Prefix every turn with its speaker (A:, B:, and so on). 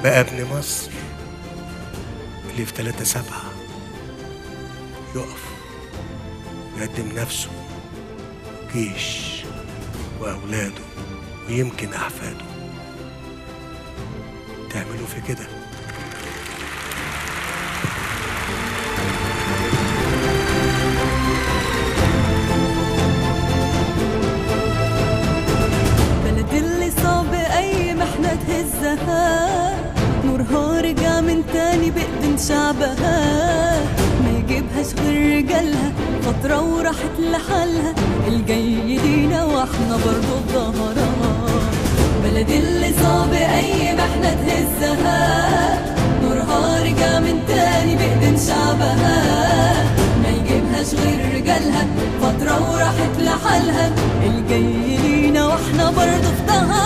A: بقى ابن مصر اللي في تلاتة سبعة يقف ويقدم نفسه جيش وأولاده ويمكن أحفاده تعملوا في كده
B: بلد اللي صعب اي محنة تهزها نورها رجع من تاني بإذن شعبها ما يجيبهاش غير رجالها فترة وراحت لحالها الجاي لينا واحنا برضو بظهرها بلد اللي صعب اي محنة تهزها نورها رجع من تاني بإذن شعبها ما يجيبهاش غير رجالها فترة وراحت لحالها الجاي لينا واحنا برضو في ظهرها